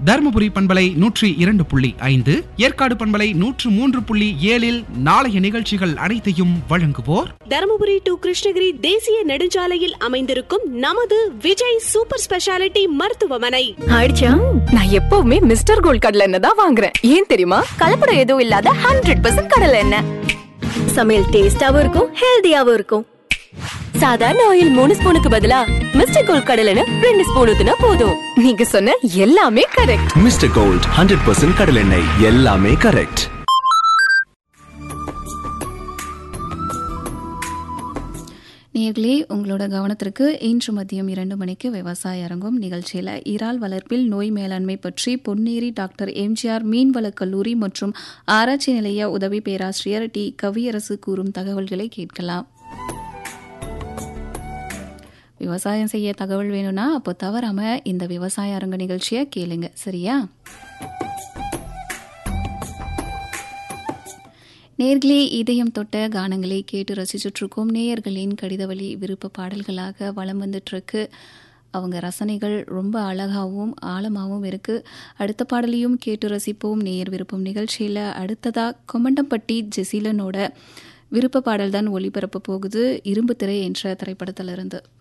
தருமபுரி பண்பலை நூற்றி இரண்டு புள்ளி ஐந்து ஏற்காடு பண்பலை நூற்று மூன்று புள்ளி ஏழில் நாளைய நிகழ்ச்சிகள் அனைத்தையும் வழங்குவோர் தருமபுரி டு கிருஷ்ணகிரி தேசிய நெடுஞ்சாலையில் அமைந்திருக்கும் நமது விஜய் சூப்பர் ஸ்பெஷாலிட்டி மருத்துவமனை ஆயிடுச்சா நான் எப்பவுமே மிஸ்டர் கோல்ட் கடலை எண்ணெய் தான் வாங்குறேன் ஏன் தெரியுமா கலப்படம் எதுவும் இல்லாத ஹண்ட்ரட் பர்சன்ட் கடலை எண்ணெய் சமையல் டேஸ்டாவும் இருக்கும் ஹெல்தியாவும் இருக்கும் சாதாரண ஆயில் மூணு ஸ்பூனுக்கு பதிலா மிஸ்டர் கோல்ட் கடலை எண்ணெய் ரெண்டு ஸ்பூன் ஊத்துனா போதும் நீங்க சொன்ன எல்லாமே correct mister gold hundred percent கடலெண்ணெய் எல்லாமே கரெக்ட் நேர்களே உங்களோட கவனத்திற்கு இன்று மதியம் இரண்டு மணிக்கு விவசாய அரங்கம் நிகழ்ச்சியில் இறால் வளர்ப்பில் நோய் மேலாண்மை பற்றி பொன்னேரி டாக்டர் எம்ஜிஆர் மீன்வளக் கல்லூரி மற்றும் ஆராய்ச்சி நிலைய உதவி பேராசிரியர் டி கவியரசு கூறும் தகவல்களை கேட்கலாம் விவசாயம் செய்ய தகவல் வேணும்னா அப்போ தவறாம இந்த விவசாய அரங்க நிகழ்ச்சியை கேளுங்க சரியா நேர்களே இதயம் தொட்ட கானங்களை கேட்டு ரசிச்சுட்ருக்கோம் நேயர்களின் கடிதவழி விருப்ப பாடல்களாக வலம் வந்துட்டுருக்கு அவங்க ரசனைகள் ரொம்ப அழகாகவும் ஆழமாகவும் இருக்குது அடுத்த பாடலையும் கேட்டு ரசிப்போம் நேயர் விருப்பம் நிகழ்ச்சியில் அடுத்ததாக கொமண்டம்பட்டி ஜெசிலனோட விருப்ப பாடல் தான் ஒளிபரப்ப போகுது இரும்பு திரை என்ற திரைப்படத்திலிருந்து